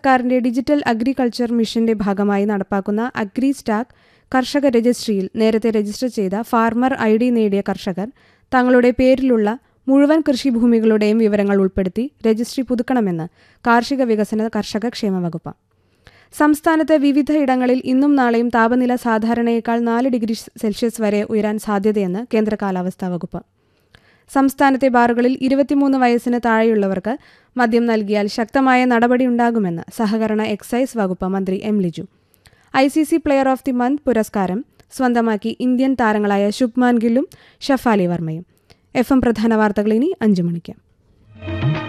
സർക്കാരിന്റെ digital agriculture മിഷന്റെ ഭാഗമായി നടപ്പാക്കുന്ന അഗ്രി സ്റ്റാക്ക് കർഷക രജിസ്ട്രിയിൽ നേരത്തെ രജിസ്റ്റർ ചെയ്ത ഫാർമർ ഐ ഡി നേടിയ കർഷകർ തങ്ങളുടെ പേരിലുള്ള മുഴുവൻ കൃഷിഭൂമികളുടെയും വിവരങ്ങൾ ഉൾപ്പെടുത്തി രജിസ്ട്രി പുതുക്കണമെന്ന് കാർഷിക വികസന കർഷക ക്ഷേമ വകുപ്പ് സംസ്ഥാനത്ത് വിവിധ ഇടങ്ങളിൽ ഇന്നും നാളെയും താപനില സാധാരണയേക്കാൾ നാല് ഡിഗ്രി സെൽഷ്യസ് വരെ ഉയരാൻ സാധ്യതയെന്ന് കേന്ദ്ര കാലാവസ്ഥാ വകുപ്പ് സംസ്ഥാനത്തെ ബാറുകളിൽ ഇരുപത്തിമൂന്ന് വയസ്സിന് താഴെയുള്ളവർക്ക് മദ്യം നൽകിയാൽ ശക്തമായ നടപടിയുണ്ടാകുമെന്ന് സഹകരണ എക്സൈസ് വകുപ്പ് മന്ത്രി M Liju I C C player of the month പുരസ്കാരം സ്വന്തമാക്കി ഇന്ത്യൻ താരങ്ങളായ ശുഭ്മാൻ ഗില്ലും ഷഫാലി വർമ്മയും എഫ് എം പ്രധാന വാർത്തകൾ ഇനി അഞ്ചു മണിക്ക്